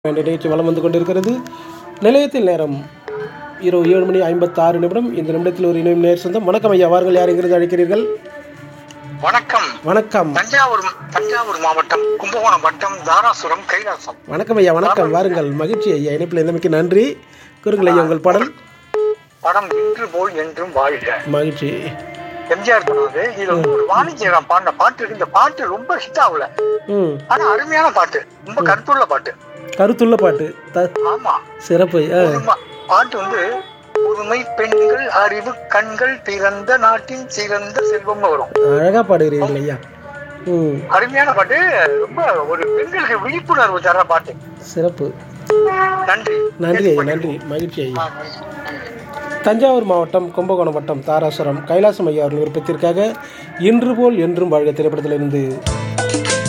என்ற நிகழ்ச்சி வலம் வந்து கொண்டிருக்கிறது நிலையத்தில் நேரம் இரவு ஏழு மணி ஐம்பத்தாறு நிமிடம் இந்த நிமிடத்தில் ஒரு இணையம் நேர் சொந்தம் வணக்கம் ஐயா வாருங்கள் யார் எங்கிருந்து அழைக்கிறீர்கள் வணக்கம் வணக்கம் தஞ்சாவூர் தஞ்சாவூர் மாவட்டம் கும்பகோணம் வட்டம் தாராசுரம் கைலாசம் வணக்கம் ஐயா வணக்கம் வாருங்கள் மகிழ்ச்சி ஐயா இணைப்பில் இருந்தமைக்கு நன்றி கூறுங்கள் ஐயா உங்கள் படம் படம் இன்று போல் என்றும் வாழ்க மகிழ்ச்சி எம்ஜிஆர் பண்ணது இதுல வந்து ஒரு வாணிஜ்யராம் பாடின பாட்டு இருக்கு இந்த பாட்டு ரொம்ப ஹிட் ஆகல ம் ஆனா அருமையான பாட்டு ரொம்ப கருத்துள்ள பாட்டு கருத்துள்ள பாட்டு த ஆமா சிறப்பு ஆ புதுமை. பாட்டு வந்து புதுமை பெண்கள் அறிவு கண்கள் பிறந்த நாட்டின் சிறந்த செல்வம்னு வரும் அழகாக பாடுகிறீர்கள் ஐயா ம் அருமையான பாட்டு ரொம்ப ஒரு பெண்களுக்கு விழிப்புணர்வு தர பாட்டு சிறப்பு நன்றி நன்றி ஐயா நன்றி மகிழ்ச்சி ஐயா ஆ, நன்றி. தஞ்சாவூர் மாவட்டம் கும்பகோணம் வட்டம் தாராசுரம் கைலாசம் ஐயா அவர்கள் விருப்பத்திற்காக இன்று போல் என்றும் வாழ்க திரைப்படத்திலிருந்து